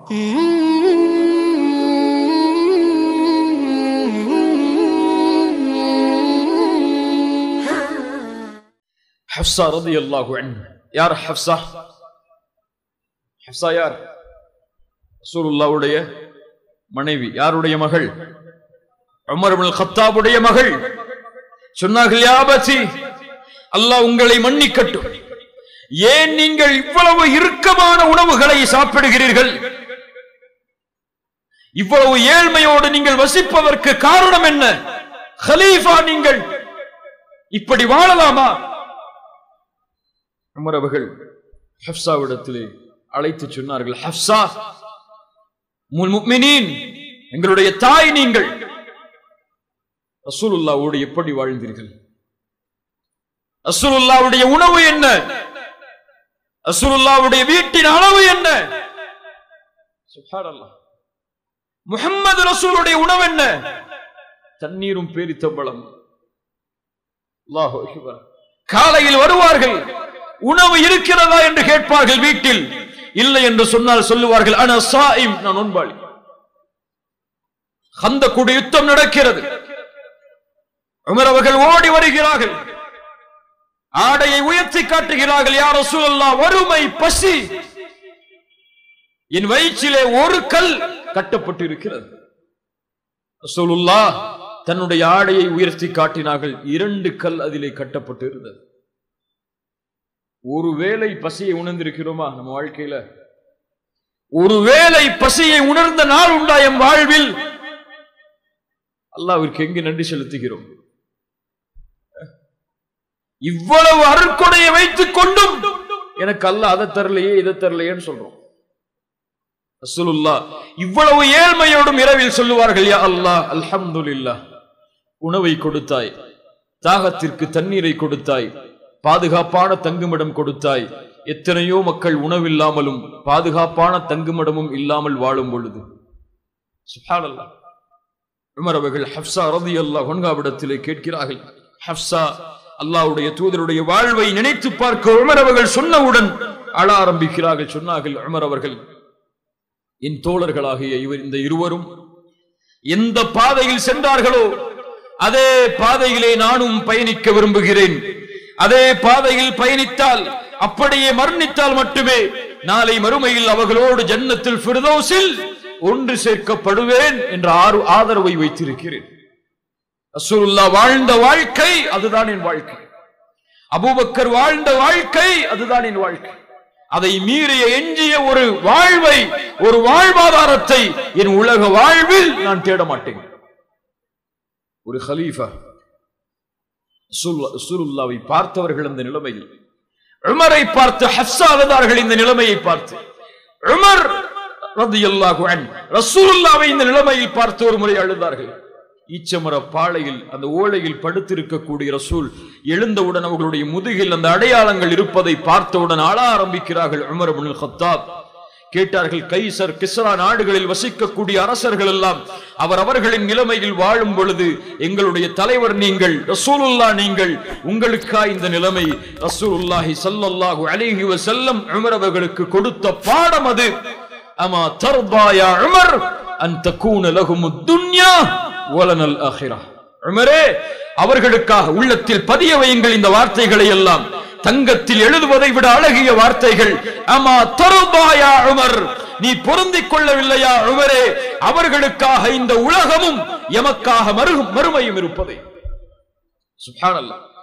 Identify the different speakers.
Speaker 1: ஹப்சா ரலியல்லாஹு அன்ஹு யார் ஹப்சா ஹப்சா யார் ரசூலுல்லாஹ்வுடைய மனைவி யாருடைய மகள் உமர் இப்னு கத்தாபுடைய மகள் சொன்னார்கள் யா அபதி அல்லாஹ் உங்களை மன்னிக்கட்டும் ஏன் நீங்கள் இவ்வளவு இறுக்கமான உணவுகளை சாப்பிடுகிறீர்கள் இவ்வளவு ஏழ்மையோடு நீங்கள் வசிப்பதற்கு காரணம் என்ன ஹலீஃபா நீங்கள் இப்படி வாழலாமா உமர் அவர்கள் ஹப்சாவிடத்திலே அழைத்து சொன்னார்கள் ஹப்சா உம்முல் முஃமினீன் எங்களுடைய தாய் நீங்கள் ரசூலுல்லாவோடு எப்படி வாழ்ந்தீர்கள் ரசூலுல்லாவுடைய உணவு என்ன ரசூலுல்லாவுடைய வீட்டின் அளவு என்ன சுப்ஹானல்லாஹ் முஹம்மது ரசூலுடைய உணவு என்ன தண்ணீரும் பேரித்தம்பளம் அல்லாஹு அக்பர் காலையில் வருவார்கள் உணவு இருக்கிறதா என்று கேட்பார்கள் வீட்டில் இல்லை என்று சொன்னால் சொல்லுவார்கள் ஆனா சாயிம் நான் நோன்பாளி அந்த கூட யுத்தம் நடக்கிறது உமர் அவர்கள் ஓடி வருகிறார்கள் ஆடையை உயர்த்தி காட்டுகிறார்கள் யார் ரசூலல்லா வறுமை பசி என் வயிற்றிலே ஒரு கல் கட்டப்பட்டு இருக்கிறது ரசூலுல்லா தன்னுடைய ஆடையை உயர்த்தி காட்டினார்கள் இரண்டு கல் அதிலே கட்டப்பட்டு இருந்தது ஒருவேளை பசியை உணர்ந்திருக்கிறோமா நம்ம வாழ்க்கையில ஒருவேளை பசியை உணர்ந்த நாள் உண்டா என் வாழ்வில் அல்லாவிற்கு எங்கு நன்றி செலுத்துகிறோம் இவ்வளவு அருட்கொடையை வைத்துக் கொண்டும் எனக்கு அல்ல அதை தரலையே இதை தரலையேன்னு சொல்றோம் ரசூலுல்லாஹ் இவ்வளவு ஏழ்மையோடும் இரவில் சொல்லுவார்கள் யா அல்லாஹ் அல்ஹம்துலில்லாஹ் உணவை கொடுத்தாய் தாகத்திற்கு தண்ணீரை கொடுத்தாய் பாதுகாப்பான தங்குமிடம் கொடுத்தாய் எத்தனையோ மக்கள் உணவில்லாமலும் பாதுகாப்பான தங்குமிடமும் இல்லாமல் வாழும் பொழுது சுப்ஹானல்லாஹ் உமர் அவர்கள் ஹப்சா ரலியல்லாஹு அன்ஹாவிடத்திலே கேட்கிறார்கள் ஹப்சா அல்லாஹ்வுடைய தூதருடைய வாழ்வை நினைத்து பார்க்க உமர் அவர்கள் சொன்னவுடன் அழ ஆரம்பிக்கிறார்கள் சொன்னார்கள் உமர் அவர்கள் என் தோழர்களாகிய இவர் இந்த இருவரும் எந்த பாதையில் சென்றார்களோ அதே பாதையிலே நானும் பயணிக்க விரும்புகிறேன் அதே பாதையில் பயணித்தால் அப்படியே மரணித்தால் மட்டுமே நாளை மறுமையில் அவர்களோடு ஜன்னத்தில் ஃபிர்தௌஸில் ஒன்று சேர்க்கப்படுவேன் என்ற ஆறு ஆதரவை வைத்திருக்கிறேன் ரசூலுல்லாஹ் வாழ்ந்த வாழ்க்கை அதுதான் என் வாழ்க்கை அபூபக்கர் வாழ்ந்த வாழ்க்கை அதுதான் என் வாழ்க்கை அதை மீறிய எஞ்சிய ஒரு வாழ்வை ஒரு வாழ்வாதாரத்தை என் உலக வாழ்வில் நான் தேட மாட்டேன் ஒரு ஹலீஃபா ரசூலுல்லாவை பார்த்தவர்கள் அந்த நிலைமையில் உமரை பார்த்து ஹப்சா அழுதார்கள் இந்த நிலைமையை பார்த்து உமர் ரலியல்லாஹு அன்ஹு ரசூலுல்லாவை இந்த நிலைமையில் பார்த்து ஒரு முறை அழுதார்கள் ஈச்சமர பாளையில் அந்த ஓலையில் படுத்திருக்கக்கூடிய ரசூல் எழுந்தவுடன் அவர்களுடைய முதுகில் அந்த அடையாளங்கள் இருப்பதை பார்த்தவுடன் அழ ஆரம்பிக்கிறார்கள் உமர் இப்னுல் கத்தாப் கேட்டார்கள் கைசர் கிஸ்ரா நாடுகளில் வசிக்கக்கூடிய அரசர்கள் எல்லாம் அவர் அவர்களின் நிலைமையில் வாழும் பொழுது எங்களுடைய தலைவர் நீங்கள் ரசூலுல்லா நீங்கள் உங்களுக்கா இந்த நிலைமை ரசூலுல்லாஹி ஸல்லல்லாஹு அலைஹி வஸல்லம் உமர் அவர்களுக்கு கொடுத்த பாடம் அது அமா தர்பா யா உமர் அன் தகூன லஹுமுத் துன்யா வலனல் ஆஹிரா உமரே அவர்களுக்காக உள்ளத்தில் பதிய வையுங்கள் இந்த வார்த்தைகளை எல்லாம் தங்கத்தில் எழுதுவதை விட அழகிய வார்த்தைகள் அமா தருபாயா உமர் நீ பொருந்திக் கொள்ளவில்லையா உமரே அவர்களுக்காக இந்த உலகமும் எமக்காக மறு மறுமையும் இருப்பதை சுப்ஹானல்லாஹ்